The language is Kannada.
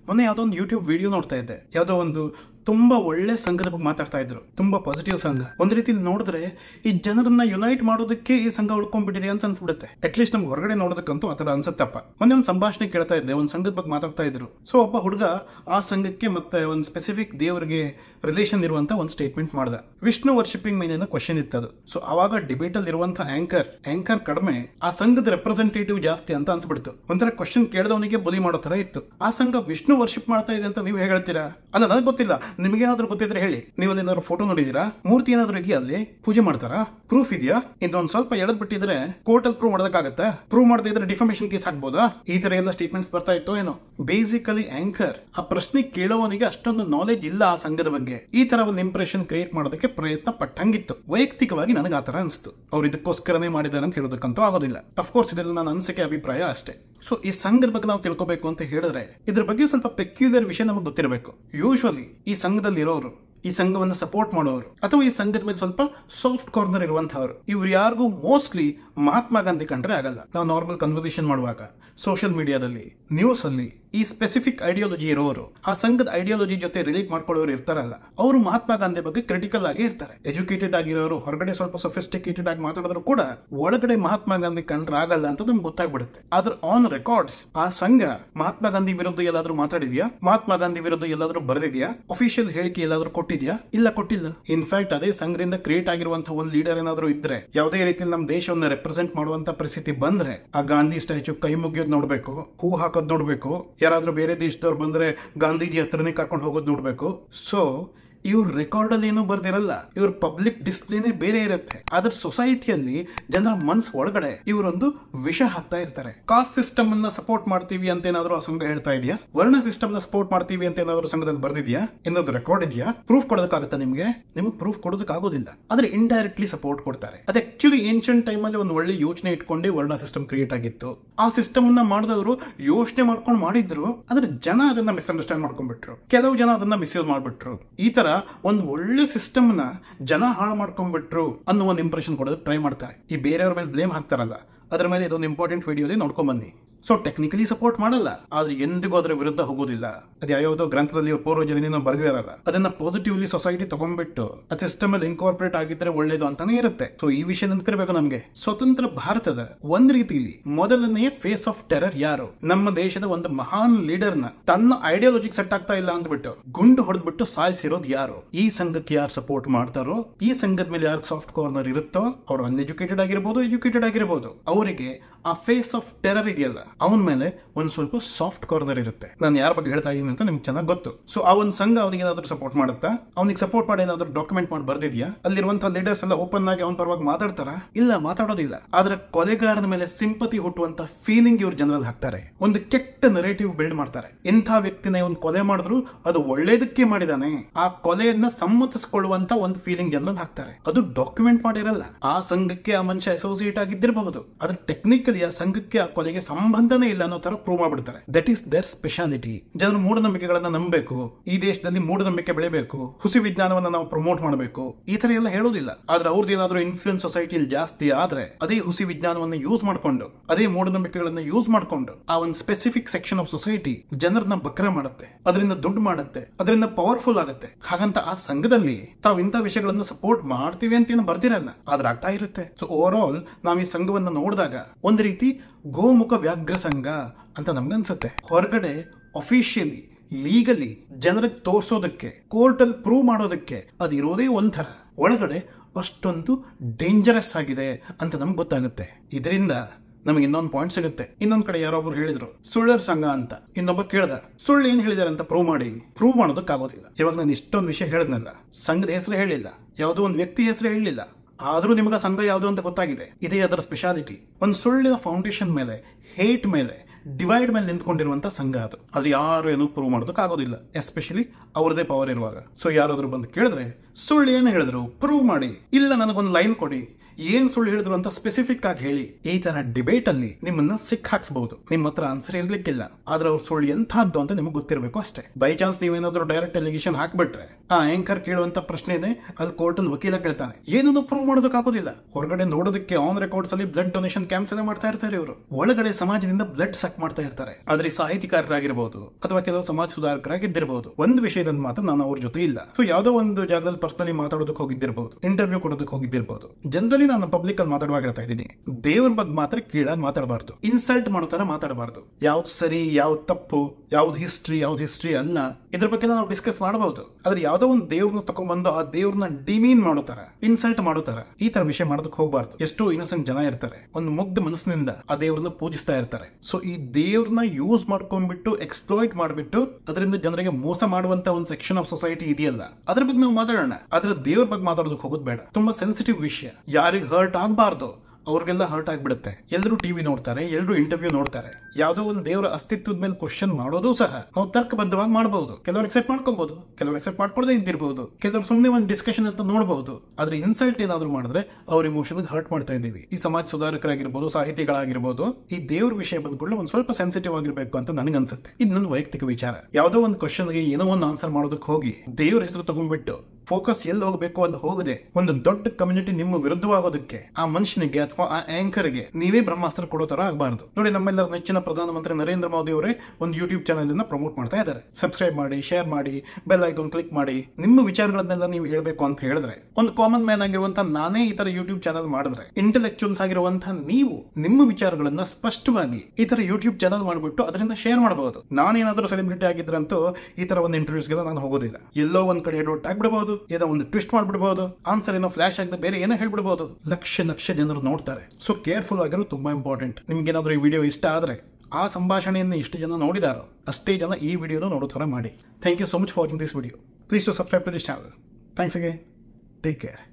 ಮೊನ್ನೆ ಯಾವುದೋ ಒಂದು ಯೂಟ್ಯೂಬ್ ವಿಡಿಯೋ ನೋಡ್ತಾ ಇದ್ದೆ ಯಾವುದೋ ಒಂದು ತುಂಬಾ ಒಳ್ಳೆ ಸಂಘದ ಬಗ್ಗೆ ಮಾತಾಡ್ತಾ ಇದ್ರು ತುಂಬಾ ಪಾಸಿಟಿವ್ ಸಂಘ ಒಂದ್ ರೀತಿಲಿ ನೋಡಿದ್ರೆ ಈ ಜನರನ್ನ ಯುನೈಟ್ ಮಾಡೋದಕ್ಕೆ ಈ ಸಂಘ ಉಳ್ಕೊಂಡ್ಬಿಟ್ಟಿದೆ ಅಂತ ಅನ್ಸ್ಬಿಡುತ್ತೆ ಅಟ್ಲೀಸ್ಟ್ ನಮ್ಗೆ ಹೊರಗಡೆ ನೋಡೋದಕ್ಕಂತೂ ಆತರ ಅನ್ಸತ್ತಪ್ಪ ಮೊನ್ನೆ ಒಂದು ಸಂಭಾಷಣೆ ಕೇಳ್ತಾ ಇದ್ದೆ ಒಂದು ಸಂಘದ ಬಗ್ಗೆ ಮಾತಾಡ್ತಾ ಇದ್ರು ಸೊ ಒಬ್ಬ ಹುಡುಗ ಆ ಸಂಘಕ್ಕೆ ಮತ್ತೆ ಒಂದು ಸ್ಪೆಸಿಫಿಕ್ ದೇವರಿಗೆ ರಿಲೇಷನ್ ಇರುವಂತ ಒಂದು ಸ್ಟೇಟ್ಮೆಂಟ್ ಮಾಡ್ದ ವಿಷ್ಣು ವರ್ಷಿಪಿಂಗ್ ಮೇಲಿನ ಕ್ವಶನ್ ಇತ್ತದು ಸೊ ಅವಾಗ ಡಿಬೇಟ್ ಅಲ್ಲಿ ಇರುವಂತ ಆಂಕರ್ ಆಂಕರ್ ಕಡಿಮೆ ಆ ಸಂಘದ ರೆಪ್ರೆಸೆಂಟೇಟಿವ್ ಜಾಸ್ತಿ ಅಂತ ಅನ್ಸ್ಬಿಡ್ತು ಒಂಥರ ಕ್ವಶನ್ ಕೇಳಿದವನಿಗೆ ಬಲಿ ಮಾಡೋ ತರ ಇತ್ತು ಆ ಸಂಘ ವಿಷ್ಣು ವರ್ಷಿಪ್ ಮಾಡ್ತಾ ಇದೆ ಅಂತ ನೀವು ಹೇಳ್ತೀರಾ ಅಲ್ಲ ನನಗೆ ಗೊತ್ತಿಲ್ಲ ನಿಮಗೆ ಏನಾದ್ರೂ ಗೊತ್ತಿದ್ರೆ ಹೇಳಿ ನೀವು ಅಲ್ಲಿ ಏನಾದ್ರು ಫೋಟೋ ನೋಡಿದೀರಾ ಮೂರ್ತಿ ಏನಾದ್ರು ಇದೆಯಾ ಅಲ್ಲಿ ಪೂಜೆ ಮಾಡ್ತಾರಾ ಪ್ರೂಫ್ ಇದೆಯಾ ಇದೊಂದು ಸ್ವಲ್ಪ ಎಳೆದ್ ಬಿಟ್ಟಿದ್ರೆ ಕೋರ್ಟ್ ಅಲ್ಲಿ ಪ್ರೂವ್ ಮಾಡೋದಕ್ಕಾಗತ್ತಾ ಪ್ರೂವ್ ಮಾಡದೇ ಇದ್ರೆ ಡಿಫಾಮೇಶನ್ ಕೇಸ್ ಹಾಕ್ಬೋದಾ ಈ ತರ ಎಲ್ಲ ಸ್ಟೇಟ್ಮೆಂಟ್ಸ್ ಬರ್ತಾ ಇತ್ತು ಏನೋ ಬೇಸಿಕಲಿ ಆಂಕರ್ ಆ ಪ್ರಶ್ನೆ ಕೇಳೋವನಿಗೆ ಅಷ್ಟೊಂದು ನಾಲೆಜ್ ಇಲ್ಲ ಆ ಸಂಘದ ಬಗ್ಗೆ ಈ ತರ ಒಂದು ಇಂಪ್ರೆಷನ್ ಕ್ರಿಯೇಟ್ ಮಾಡೋದಕ್ಕೆ ಪ್ರಯತ್ನ ಪಟ್ಟಂಗಿತ್ತು ವೈಯಕ್ತಿಕವಾಗಿ ನನಗೆ ಆ ತರ ಅನಿಸ್ತು ಅವ್ರು ಇದಕ್ಕೋಸ್ಕರನೇ ಮಾಡಿದ್ದಾರೆ ಅಂತ ಹೇಳೋದಕ್ಕಂತೂ ಆಗೋದಿಲ್ಲ ಅಫ್ಕೋರ್ಸ್ ಇದೆಲ್ಲ ನನ್ನ ಅನಿಸಿಕೆ ಅಭಿಪ್ರಾಯ ಅಷ್ಟೇ ಸೊ ಈ ಸಂಘದ ಬಗ್ಗೆ ನಾವು ತಿಳ್ಕೊಬೇಕು ಅಂತ ಹೇಳಿದ್ರೆ ಇದ್ರ ಬಗ್ಗೆ ಸ್ವಲ್ಪ ಪೆಕ್ಯುಲರ್ ವಿಷಯ ನಮಗೆ ಗೊತ್ತಿರಬೇಕು ಯೂಶುವಲಿ ಈ ಸಂಘದಲ್ಲಿ ಇರೋರು ಈ ಸಂಘವನ್ನು ಸಪೋರ್ಟ್ ಮಾಡೋರು ಅಥವಾ ಈ ಸಂಘದ ಮೇಲೆ ಸ್ವಲ್ಪ ಸಾಫ್ಟ್ ಕಾರ್ನರ್ ಇರುವಂತಹವರು ಇವ್ರು ಯಾರಿಗೂ ಮೋಸ್ಟ್ಲಿ ಮಹಾತ್ಮ ಗಾಂಧಿ ಕಂಡ್ರೆ ಆಗಲ್ಲ ನಾವು ನಾರ್ಮಲ್ ಕನ್ವರ್ಸೇಷನ್ ಮಾಡುವಾಗ ಸೋಷಿಯಲ್ ಮೀಡಿಯಾದಲ್ಲಿ ನ್ಯೂಸ್ ಅಲ್ಲಿ ಈ ಸ್ಪೆಸಿಫಿಕ್ ಐಡಿಯಾಲಜಿ ಇರೋರು ಆ ಸಂಘದ ಐಡಿಯಾಲಜಿ ಜೊತೆ ರಿಲೇಟ್ ಮಾಡ್ಕೊಳ್ಳೋರು ಇರ್ತಾರಲ್ಲ ಅವರು ಮಹಾತ್ಮ ಗಾಂಧಿ ಬಗ್ಗೆ ಕ್ರಿಟಿಕಲ್ ಆಗಿ ಇರ್ತಾರೆ ಎಜುಕೇಟೆಡ್ ಆಗಿರೋರು ಹೊರಗಡೆ ಸ್ವಲ್ಪ ಸೊಫಿಸ್ಟಿಕೇಟೆಡ್ ಆಗಿ ಮಾತಾಡಿದ್ರು ಕೂಡ ಒಳಗಡೆ ಮಹಾತ್ಮ ಗಾಂಧಿ ಕಂಡ್ರೆ ಆಗಲ್ಲ ಅಂತ ನಮ್ಗೆ ಗೊತ್ತಾಗ್ಬಿಡುತ್ತೆ ಆದ್ರೆ ಆನ್ ರೆಕಾರ್ಡ್ಸ್ ಆ ಸಂಘ ಮಹಾತ್ಮ ಗಾಂಧಿ ವಿರುದ್ಧ ಎಲ್ಲಾದ್ರೂ ಮಾತಾಡಿದ್ಯಾ ಮಹಾತ್ಮ ಗಾಂಧಿ ವಿರುದ್ಧ ಎಲ್ಲಾದ್ರೂ ಬರೆದಿದ್ಯಾ ಅಫಿಷಿಯಲ್ ಹೇಳಿಕೆ ಎಲ್ಲಾದ್ರೂ ಕೊಟ್ಟಿದ್ಯಾ ಇಲ್ಲ ಕೊಟ್ಟಿಲ್ಲ ಇನ್ಫ್ಯಾಕ್ಟ್ ಅದೇ ಸಂಘದಿಂದ ಕ್ರಿಯೇಟ್ ಆಗಿರುವಂತಹ ಒಂದು ಲೀಡರ್ ಏನಾದ್ರೂ ಇದ್ರೆ ಯಾವುದೇ ರೀತಿಯಲ್ಲಿ ನಮ್ಮ ದೇಶವನ್ನ ರೆಪ್ರೆಸೆಂಟ್ ಮಾಡುವಂತ ಪರಿಸ್ಥಿತಿ ಬಂದ್ರೆ ಆ ಗಾಂಧಿ ಸ್ಟ್ಯಾಚು ಕೈ ಮುಗಿಯೋದು ನೋಡ್ಬೇಕು ಹೂ ಹಾಕೋದ್ ನೋಡ್ಬೇಕು ಯಾರಾದ್ರೂ ಬೇರೆ ದೇಶದವ್ರು ಬಂದ್ರೆ ಗಾಂಧೀಜಿ ಹತ್ರನೇ ಕರ್ಕೊಂಡು ಹೋಗೋದು ನೋಡ್ಬೇಕು ಸೊ ಇವ್ರ ರೆಕಾರ್ಡ್ ಅಲ್ಲಿ ಏನು ಬರ್ದಿರಲ್ಲ ಇವ್ರ ಪಬ್ಲಿಕ್ ಡಿಸ್ಪ್ಲೇನೆ ಬೇರೆ ಇರುತ್ತೆ ಆದ್ರೆ ಸೊಸೈಟಿಯಲ್ಲಿ ಜನರ ಮನ್ಸ್ ಒಳಗಡೆ ಇವರೊಂದು ವಿಷ ಹಾಕ್ತಾ ಇರ್ತಾರೆ ಕಾಸ್ಟ್ ಸಿಸ್ಟಮ್ ಅನ್ನ ಸಪೋರ್ಟ್ ಮಾಡ್ತೀವಿ ಅಂತ ಏನಾದ್ರು ಆ ಸಂಘ ಹೇಳ್ತಾ ಇದೆಯಾ ವರ್ಣ ಸಿಸ್ಟಮ್ ನ ಸಪೋರ್ಟ್ ಮಾಡ್ತೀವಿ ಅಂತ ಏನಾದ್ರು ಸಂಘದಲ್ಲಿ ಬರ್ದಿದ್ಯಾ ಏನಾದ್ರು ರೆಕಾರ್ಡ್ ಇದೆಯಾ ಪ್ರೂಫ್ ಕೊಡೋದಕ್ಕಾಗತ್ತಾ ನಿಮ್ಗೆ ನಿಮಗೆ ಪ್ರೂಫ್ ಕೊಡೋದಕ್ಕಾಗೋದಿಲ್ಲ ಆದ್ರೆ ಇಂಡೈರೆಕ್ಟ್ಲಿ ಸಪೋರ್ಟ್ ಕೊಡ್ತಾರೆ ಅದು ಆಕ್ಚುಲಿ ಏನ್ಷಿಯಂಟ್ ಟೈಮ್ ಅಲ್ಲಿ ಒಂದು ಒಳ್ಳೆ ಯೋಚನೆ ಇಟ್ಕೊಂಡೇ ವರ್ಣ ಸಿಸ್ಟಮ್ ಕ್ರಿಯೇಟ್ ಆಗಿತ್ತು ಆ ಸಿಸ್ಟಮ್ ಅನ್ನ ಮಾಡಿದವರು ಯೋಚನೆ ಮಾಡ್ಕೊಂಡು ಮಾಡಿದ್ರು ಆದ್ರೆ ಜನ ಅದನ್ನ ಮಿಸ್ಅಂಡರ್ಸ್ಟ್ಯಾಂಡ್ ಮಾಡ್ಕೊಂಡ್ಬಿಟ್ರು ಕೆಲವು ಜನ ಅದನ್ನ ಮಿಸ್ಯೂಸ್ ಮಾಡ್ಬಿಟ್ರು ಈ ತರ ಒಂದು ಒಳ್ಳೆ ಸಿಸ್ಟಮ್ ನ ಜನ ಹಾಳು ಮಾಡ್ಕೊಂಡ್ಬಿಟ್ರು ಅನ್ನೋ ಒಂದು ಇಂಪ್ರೆಷನ್ ಕೊಡೋದಕ್ಕೆ ಟ್ರೈ ಮಾಡ್ತಾರೆ ಈ ಬೇರೆಯವ್ರ ಮೇಲೆ ಬ್ಲೇಮ್ ಹಾಕ್ತಾರಲ್ಲ ಅದ್ರ ಮೇಲೆ ಇದೊಂದು ಇಂಪಾರ್ಟೆಂಟ್ ವಿಡಿಯೋಲಿ ನೋಡ್ಕೊಂಡ್ ಬನ್ನಿ ಸೊ ಟೆಕ್ನಿಕಲಿ ಸಪೋರ್ಟ್ ಮಾಡಲ್ಲ ಆದ್ರೆ ಎಂದಿಗೂ ಅದರ ವಿರುದ್ಧ ಹೋಗೋದಿಲ್ಲ ಅದು ಯಾವ್ಯಾವುದೋ ಗ್ರಂಥದಲ್ಲಿ ಪೂರ್ವಜನೇನೋ ಬರೆದಿದಾರಲ್ಲ ಅದನ್ನ ಪಾಸಿಟಿವ್ಲಿ ಸೊಸೈಟಿ ತಗೊಂಡ್ಬಿಟ್ಟು ಆ ಸಿಸ್ಟಮ್ ಅಲ್ಲಿ ಇನ್ಕಾರ್ಪೊರೇಟ್ ಆಗಿದ್ರೆ ಒಳ್ಳೇದು ಅಂತಾನೆ ಇರುತ್ತೆ ಸೊ ಈ ವಿಷಯ ನೆನ್ಪಿರ್ಬೇಕು ನಮ್ಗೆ ಸ್ವತಂತ್ರ ಭಾರತದ ಒಂದ್ ರೀತಿಲಿ ಮೊದಲನೆಯ ಫೇಸ್ ಆಫ್ ಟೆರರ್ ಯಾರು ನಮ್ಮ ದೇಶದ ಒಂದು ಮಹಾನ್ ಲೀಡರ್ ನ ತನ್ನ ಐಡಿಯಾಲಜಿಗೆ ಸೆಟ್ ಆಗ್ತಾ ಇಲ್ಲ ಅಂದ್ಬಿಟ್ಟು ಗುಂಡು ಹೊಡೆದ್ಬಿಟ್ಟು ಸಾಯಿಸಿರೋದು ಯಾರು ಈ ಸಂಘಕ್ಕೆ ಯಾರು ಸಪೋರ್ಟ್ ಮಾಡ್ತಾರೋ ಈ ಸಂಘದ ಮೇಲೆ ಯಾರು ಸಾಫ್ಟ್ ಕಾರ್ನರ್ ಇರುತ್ತೋ ಅವ್ರು ಅನ್ಎಜುಕೇಟೆಡ್ ಆಗಿರ್ಬೋದು ಎಜುಕೇಟೆಡ್ ಆಗಿರ್ಬೋದು ಅವರಿಗೆ ಆ ಫೇಸ್ ಆಫ್ ಟೆರರ್ ಇದೆಯಲ್ಲ ಅವನ ಮೇಲೆ ಒಂದ್ ಸ್ವಲ್ಪ ಸಾಫ್ಟ್ ಕಾರ್ನರ್ ಇರುತ್ತೆ ನಾನು ಯಾರ ಬಗ್ಗೆ ಹೇಳ್ತಾ ಇದೀನಿ ಅಂತ ನಿಮ್ಗೆ ಚೆನ್ನಾಗಿ ಗೊತ್ತು ಸೊ ಆ ಒಂದು ಸಂಘ ಅವನಿಗೆ ಏನಾದ್ರು ಸಪೋರ್ಟ್ ಮಾಡುತ್ತಾ ಅವನಿಗೆ ಸಪೋರ್ಟ್ ಮಾಡಿ ಏನಾದ್ರು ಡಾಕ್ಯುಮೆಂಟ್ ಮಾಡಿ ಬರ್ದಿದ್ಯಾ ಅಲ್ಲಿರುವಂತಹ ಲೀಡರ್ಸ್ ಎಲ್ಲ ಓಪನ್ ಆಗಿ ಅವನ ಪರವಾಗಿ ಮಾತಾಡ್ತಾರ ಇಲ್ಲ ಮಾತಾಡೋದಿಲ್ಲ ಆದ್ರೆ ಕೊಲೆಗಾರನ ಮೇಲೆ ಸಿಂಪತಿ ಹುಟ್ಟುವಂತ ಫೀಲಿಂಗ್ ಇವ್ರು ಜನರಲ್ಲಿ ಹಾಕ್ತಾರೆ ಒಂದು ಕೆಟ್ಟ ನರೇಟಿವ್ ಬಿಲ್ಡ್ ಮಾಡ್ತಾರೆ ಇಂಥ ವ್ಯಕ್ತಿನ ಒಂದು ಕೊಲೆ ಮಾಡಿದ್ರು ಅದು ಒಳ್ಳೇದಕ್ಕೆ ಮಾಡಿದಾನೆ ಆ ಕೊಲೆಯನ್ನ ಸಮ್ಮತಿಸಿಕೊಳ್ಳುವಂತ ಒಂದು ಫೀಲಿಂಗ್ ಜನರಲ್ಲಿ ಹಾಕ್ತಾರೆ ಅದು ಡಾಕ್ಯುಮೆಂಟ್ ಮಾಡಿರಲ್ಲ ಆ ಸಂಘಕ್ಕೆ ಆ ಮನುಷ್ಯ ಅಸೋಸಿಯೇಟ್ ಆಗಿದ್ದಿರಬಹುದು ಆದ್ರೆ ಟೆಕ್ನಿಕಲಿ ಆ ಸಂಘಕ್ಕೆ ಆ ಕೊಲೆಗೆ ಸಂಬಂಧನೇ ಇಲ್ಲ ಅನ್ನೋ ತರ ಪ್ರೂವ್ ಮಾಡ್ಬಿಡ್ತಾರೆ ದಟ್ ಈಸ್ ದೇರ್ ಸ್ಪೆಷಾಲಿಟಿ ಜನರು ಮೂಢನಂಬಿಕೆಗಳನ್ನ ನಂಬಬೇಕು ಈ ದೇಶದಲ್ಲಿ ಮೂಢನಂಬಿಕೆ ಬೆಳೆಬೇಕು ಹುಸಿ ವಿಜ್ಞಾನವನ್ನ ನಾವು ಪ್ರಮೋಟ್ ಮಾಡಬೇಕು ಈ ತರ ಎಲ್ಲ ಹೇಳೋದಿಲ್ಲ ಆದ್ರೆ ಅವ್ರದ್ದು ಏನಾದ್ರೂ ಇನ್ಫ್ಲೂಯೆನ್ಸ್ ಸೊಸೈಟಿಯಲ್ಲಿ ಜಾಸ್ತಿ ಆದ್ರೆ ಅದೇ ಹುಸಿ ವಿಜ್ಞಾನವನ್ನ ಯೂಸ್ ಮಾಡ್ಕೊಂಡು ಅದೇ ಮೂಢನಂಬಿಕೆಗಳನ್ನ ಯೂಸ್ ಮಾಡ್ಕೊಂಡು ಆ ಒಂದು ಸ್ಪೆಸಿಫಿಕ್ ಸೆಕ್ಷನ್ ಆಫ್ ಸೊಸೈಟಿ ಜನರನ್ನ ಬಕ್ರ ಮಾಡುತ್ತೆ ಅದರಿಂದ ದುಡ್ಡು ಮಾಡುತ್ತೆ ಅದರಿಂದ ಪವರ್ಫುಲ್ ಆಗುತ್ತೆ ಹಾಗಂತ ಆ ಸಂಘದಲ್ಲಿ ತಾವು ಇಂಥ ವಿಷಯಗಳನ್ನ ಸಪೋರ್ಟ್ ಮಾಡ್ತೀವಿ ಅಂತ ಏನು ಬರ್ದಿರಲ್ಲ ಆದ್ರೆ ಆಗ್ತಾ ಇರುತ್ತೆ ಸೊ ಓವರ್ ಆಲ್ ನಾವು ಈ ಸಂಘವನ್ನ ನೋಡಿದಾಗ ಒಂದು ರೀತಿ ಗೋಮುಖ ವ್ಯಾಘ್ರ ಸಂಘ ಅಂತ ನಮ್ಗನ್ಸುತ್ತೆ ಹೊರಗಡೆ ಅಫಿಷಿಯಲಿ ಲೀಗಲಿ ಜನರಿಗೆ ತೋರ್ಸೋದಕ್ಕೆ ಕೋರ್ಟ್ ಅಲ್ಲಿ ಪ್ರೂವ್ ಮಾಡೋದಕ್ಕೆ ಅದು ಇರೋದೇ ಒಂಥರ ಒಳಗಡೆ ಅಷ್ಟೊಂದು ಡೇಂಜರಸ್ ಆಗಿದೆ ಅಂತ ನಮ್ಗೆ ಗೊತ್ತಾಗುತ್ತೆ ಇದರಿಂದ ನಮಗೆ ಇನ್ನೊಂದು ಪಾಯಿಂಟ್ ಸಿಗುತ್ತೆ ಇನ್ನೊಂದ್ ಕಡೆ ಯಾರೊಬ್ರು ಹೇಳಿದ್ರು ಸುಳ್ಳರ್ ಸಂಘ ಅಂತ ಇನ್ನೊಬ್ಬ ಕೇಳ್ದ ಸುಳ್ಳು ಏನ್ ಹೇಳಿದಾರೆ ಅಂತ ಪ್ರೂವ್ ಮಾಡಿ ಪ್ರೂವ್ ಮಾಡೋದಕ್ಕಾಗೋದಿಲ್ಲ ಇವಾಗ ನಾನು ಇಷ್ಟೊಂದು ವಿಷಯ ಹೇಳಿದ್ನಲ್ಲ ಸಂಘದ ಹೆಸರು ಹೇಳಿಲ್ಲ ಯಾವುದೋ ಒಂದು ವ್ಯಕ್ತಿ ಹೆಸರು ಹೇಳಿಲ್ಲ ಆದ್ರೂ ನಿಮಗೆ ಆ ಸಂಘ ಯಾವುದು ಅಂತ ಗೊತ್ತಾಗಿದೆ ಇದೇ ಅದರ ಸ್ಪೆಷಾಲಿಟಿ ಒಂದು ಸುಳ್ಳಿನ ಫೌಂಡೇಶನ್ ಮೇಲೆ ಹೇಟ್ ಮೇಲೆ ಡಿವೈಡ್ ಮೇಲೆ ನಿಂತ್ಕೊಂಡಿರುವಂತ ಸಂಘ ಅದು ಅದು ಯಾರು ಏನು ಪ್ರೂವ್ ಮಾಡೋದಕ್ಕಾಗೋದಿಲ್ಲ ಎಸ್ಪೆಷಲಿ ಅವ್ರದೇ ಪವರ್ ಇರುವಾಗ ಸೊ ಯಾರಾದ್ರೂ ಬಂದು ಕೇಳಿದ್ರೆ ಸುಳ್ಳು ಏನು ಹೇಳಿದ್ರು ಪ್ರೂವ್ ಮಾಡಿ ಇಲ್ಲ ನನಗೊಂದು ಲೈನ್ ಕೊಡಿ ಏನ್ ಸುಳ್ಳು ಹೇಳಿದ್ರು ಅಂತ ಸ್ಪೆಸಿಫಿಕ್ ಆಗಿ ಹೇಳಿ ಈ ತರ ಡಿಬೇಟ್ ಅಲ್ಲಿ ನಿಮ್ಮನ್ನ ಸಿಕ್ ಹಾಕ್ಸಬಹುದು ನಿಮ್ಮ ಹತ್ರ ಆನ್ಸರ್ ಇರ್ಲಿಕ್ಕಿಲ್ಲ ಆದ್ರೆ ಅವ್ರ ಸುಳ್ಳು ಎಂತಹದ್ದು ಅಂತ ನಿಮಗೆ ಗೊತ್ತಿರಬೇಕು ಅಷ್ಟೇ ಬೈ ಚಾನ್ಸ್ ನೀವೇನಾದ್ರೂ ಡೈರೆಕ್ಟ್ ಎಲಿಗೇಷನ್ ಹಾಕ್ಬಿಟ್ರೆ ಆ ಆಂಕರ್ ಕೇಳುವಂತ ಪ್ರಶ್ನೆ ಇದೆ ಅಲ್ಲಿ ಕೋರ್ಟ್ ಅಲ್ಲಿ ವಕೀಲ ಕೇಳ್ತಾನೆ ಏನನ್ನು ಪ್ರೂವ್ ಮಾಡೋದಕ್ಕಾಗೋದಿಲ್ಲ ಹೊರಗಡೆ ನೋಡೋದಕ್ಕೆ ಆನ್ ರೆಕಾರ್ಡ್ಸ್ ಅಲ್ಲಿ ಬ್ಲಡ್ ಡೊನೇಷನ್ ಕ್ಯಾಂಪ್ಸ್ ಎಲ್ಲ ಮಾಡ್ತಾ ಇರ್ತಾರೆ ಇವರು ಒಳಗಡೆ ಸಮಾಜದಿಂದ ಬ್ಲಡ್ ಸಕ್ ಮಾಡ್ತಾ ಇರ್ತಾರೆ ಆದ್ರೆ ಸಾಹಿತಿಕಾರರಾಗಿರ್ಬೋದು ಅಥವಾ ಕೆಲವು ಸಮಾಜ ಸುಧಾರಕರಾಗಿದ್ದಿರಬಹುದು ಒಂದು ವಿಷಯದಲ್ಲಿ ಮಾತ್ರ ನಾನು ಅವ್ರ ಜೊತೆ ಇಲ್ಲ ಸೊ ಯಾವ್ದೋ ಒಂದು ಜಾಗದಲ್ಲಿ ಪರ್ಸನಲಿ ಮಾತಾಡೋದಕ್ಕೆ ಹೋಗಿದ್ದಿರಬಹುದು ಇಂಟರ್ವ್ಯೂ ಕೊಡೋದಕ್ಕೆ ಹೋಗಿದ್ದಿರಬಹುದು ಜನರಲಿ ನಾನು ಪಬ್ಲಿಕ್ ಅಲ್ಲಿ ಮಾತಾಡುವಾಗ ಹೇಳ್ತಾ ಇದ್ದೀನಿ ದೇವ್ರ ಬಗ್ಗೆ ಮಾತ್ರ ಕೀಳಾಗಿ ಮಾತಾಡಬಾರ್ದು ಇನ್ಸಲ್ಟ್ ಮಾಡೋ ತರ ಮಾತಾಡಬಾರ್ದು ಯಾವ್ದು ಸರಿ ಯಾವ್ದು ತಪ್ಪು ಯಾವ್ದು ಹಿಸ್ಟ್ರಿ ಯಾವ್ದು ಹಿಸ್ಟ್ರಿ ಅಲ್ಲ ಇದ್ರ ಬಗ್ಗೆ ನಾವು ಡಿಸ್ಕಸ್ ಮಾಡಬಹುದು ಆದ್ರೆ ಯಾವ್ದೋ ಒಂದು ದೇವ್ರನ್ನ ತಗೊಂಡ್ಬಂದು ಆ ದೇವ್ರನ್ನ ಡಿಮೀನ್ ಮಾಡೋ ತರ ಇನ್ಸಲ್ಟ್ ಮಾಡೋ ತರ ಈ ತರ ವಿಷಯ ಮಾಡೋದಕ್ಕೆ ಹೋಗ್ಬಾರ್ದು ಎಷ್ಟೋ ಇನ್ನಸೆಂಟ್ ಜನ ಇರ್ತಾರೆ ಒಂದು ಮುಗ್ಧ ಮನಸ್ಸಿನಿಂದ ಆ ದೇವ್ರನ್ನ ಪೂಜಿಸ್ತಾ ಇರ್ತಾರೆ ಸೊ ಈ ದೇವ್ರನ್ನ ಯೂಸ್ ಮಾಡ್ಕೊಂಡ್ಬಿಟ್ಟು ಎಕ್ಸ್ಪ್ಲೋಯ್ಟ್ ಮಾಡ್ಬಿಟ್ಟು ಅದರಿಂದ ಜನರಿಗೆ ಮೋಸ ಮಾಡುವಂತ ಒಂದು ಸೆಕ್ಷನ್ ಆಫ್ ಸೊಸೈಟಿ ಇದೆಯಲ್ಲ ಅದ್ರ ಬಗ್ಗೆ ನಾವು ಮಾತಾಡೋಣ ಆದ್ರೆ ದೇವ್ರ ಬಗ್ಗೆ ಮಾತಾಡೋದಕ್ಕೆ ಹೋಗೋದು ಬೇಡ ತುಂಬಾ ಸೆನ್ಸಿಟಿವ್ ವಿಷಯ ಯಾರಿಗೆ ಹರ್ಟ್ ಆಗಬಾರ್ದು ಅವ್ರಿಗೆಲ್ಲ ಹರ್ಟ್ ಆಗ್ಬಿಡುತ್ತೆ ಎಲ್ಲರೂ ಟಿವಿ ನೋಡ್ತಾರೆ ಎಲ್ಲರೂ ಇಂಟರ್ವ್ಯೂ ನೋಡ್ತಾರೆ ಯಾವುದೋ ಒಂದು ದೇವರ ಅಸ್ತಿತ್ವದ ಮೇಲೆ ಕ್ವಶನ್ ಮಾಡೋದು ಸಹ ನಾವು ತರ್ಕಬದ್ಧವಾಗಿ ಮಾಡಬಹುದು ಕೆಲವರು ಎಕ್ಸೆಪ್ಟ್ ಮಾಡ್ಕೊಬಹುದು ಕೆಲವರು ಎಕ್ಸೆಪ್ಟ್ ಮಾಡ್ಕೊಳ್ಳದೆ ಇದ್ದಿರಬಹುದು ಕೆಲವರು ಸುಮ್ಮನೆ ಒಂದು ಡಿಸ್ಕಷನ್ ಅಂತ ನೋಡಬಹುದು ಆದ್ರೆ ಇನ್ಸಲ್ಟ್ ಏನಾದ್ರು ಮಾಡಿದ್ರೆ ಅವ್ರ ಇಮೋಷನ್ ಹರ್ಟ್ ಮಾಡ್ತಾ ಇದ್ದೀವಿ ಈ ಸಮಾಜ ಸುಧಾರಕರಾಗಿರ್ಬೋದು ಸಾಹಿತಿಗಳಾಗಿರ್ಬೋದು ಈ ದೇವ್ರ ವಿಷಯ ಬಂದ್ಕೊಳ್ಳಿ ಒಂದು ಸ್ವಲ್ಪ ಸೆನ್ಸಿಟಿವ್ ಆಗಿರ್ಬೇಕು ಅಂತ ನನಗನ್ಸುತ್ತೆ ಇದು ನನ್ನ ವೈಯಕ್ತಿಕ ವಿಚಾರ ಯಾವುದೋ ಒಂದು ಕ್ವಶನ್ಗೆ ಏನೋ ಒಂದು ಆನ್ಸರ್ ಮಾಡೋದಕ್ಕೆ ಹೋಗಿ ದೇವ್ರ ಹೆಸರು ತಗೊಂಡ್ಬಿಟ್ಟು ಫೋಕಸ್ ಎಲ್ಲಿ ಹೋಗಬೇಕು ಅಂತ ಹೋಗದೆ ಒಂದು ದೊಡ್ಡ ಕಮ್ಯುನಿಟಿ ನಿಮ್ಮ ವಿರುದ್ಧವಾಗೋದಕ್ಕೆ ಆ ಮನುಷ್ಯನಿಗೆ ಅಥವಾ ಆ ಆಂಕರ್ಗೆ ನೀವೇ ಬ್ರಹ್ಮಾಸ್ತ್ರ ಕೊಡೋ ತರ ಆಗಬಾರ್ದು ನೋಡಿ ನಮ್ಮೆಲ್ಲರ ನೆಚ್ಚಿನ ಪ್ರಧಾನಮಂತ್ರಿ ನರೇಂದ್ರ ಮೋದಿ ಅವರೇ ಒಂದು ಯೂಟ್ಯೂಬ್ ಚಾನಲ್ ಅನ್ನ ಪ್ರಮೋಟ್ ಮಾಡ್ತಾ ಇದ್ದಾರೆ ಸಬ್ಸ್ಕ್ರೈಬ್ ಮಾಡಿ ಶೇರ್ ಮಾಡಿ ಬೆಲ್ ಐಕಾನ್ ಕ್ಲಿಕ್ ಮಾಡಿ ನಿಮ್ಮ ವಿಚಾರಗಳನ್ನೆಲ್ಲ ನೀವು ಹೇಳ್ಬೇಕು ಅಂತ ಹೇಳಿದ್ರೆ ಒಂದು ಕಾಮನ್ ಮ್ಯಾನ್ ಆಗಿರುವಂತ ನಾನೇ ಈ ತರ ಯೂಟ್ಯೂಬ್ ಚಾನಲ್ ಮಾಡಿದ್ರೆ ಇಂಟೆಲೆಕ್ಚುಯಲ್ಸ್ ಆಗಿರುವಂತಹ ನೀವು ನಿಮ್ಮ ವಿಚಾರಗಳನ್ನ ಸ್ಪಷ್ಟವಾಗಿ ಈ ತರ ಯೂಟ್ಯೂಬ್ ಚಾನಲ್ ಮಾಡಿಬಿಟ್ಟು ಅದರಿಂದ ಶೇರ್ ಮಾಡಬಹುದು ನಾನೇನಾದ್ರೂ ಸೆಲೆಬ್ರಿಟಿ ಆಗಿದ್ರಂತೂ ಈ ತರ ಒಂದು ಇಂಟರ್ವ್ಯೂಸ್ಗೆಲ್ಲ ನಾನು ಹೋಗೋದಿಲ್ಲ ಎಲ್ಲೋ ಒಂದ್ ಕಡೆ ಡೌಟ್ ಆಗ್ಬಿಡಬಹುದು ಏನೋ ಒಂದು ಟ್ವಿಸ್ಟ್ ಮಾಡ್ಬಿಡಬಹುದು ಆನ್ಸರ್ ಏನೋ ಫ್ಲಾಶ್ ಆಗದೆ ಬೇರೆ ಏನೋ ಹೇಳ್ಬಿಡಬಹುದು ಲಕ್ಷ ಲಕ್ಷ ಜನರು ನೋಡ್ತಾರೆ ಸೊ ಕೇರ್ಫುಲ್ ಆಗಿರೋದು ತುಂಬಾ ಇಂಪಾರ್ಟೆಂಟ್ ನಿಮ್ಗೆ ಏನಾದ್ರೂ ಈ ವಿಡಿಯೋ ಇಷ್ಟ ಆದ್ರೆ ಆ ಸಂಭಾಷಣೆಯನ್ನು ಇಷ್ಟು ಜನ ನೋಡಿದಾರೋ ಅಷ್ಟೇ ಜನ ಈ ವಿಡಿಯೋನ ನೋಡೋ ಥರ ಮಾಡಿ thank you so much for watching this video please to subscribe to this channel thanks again take care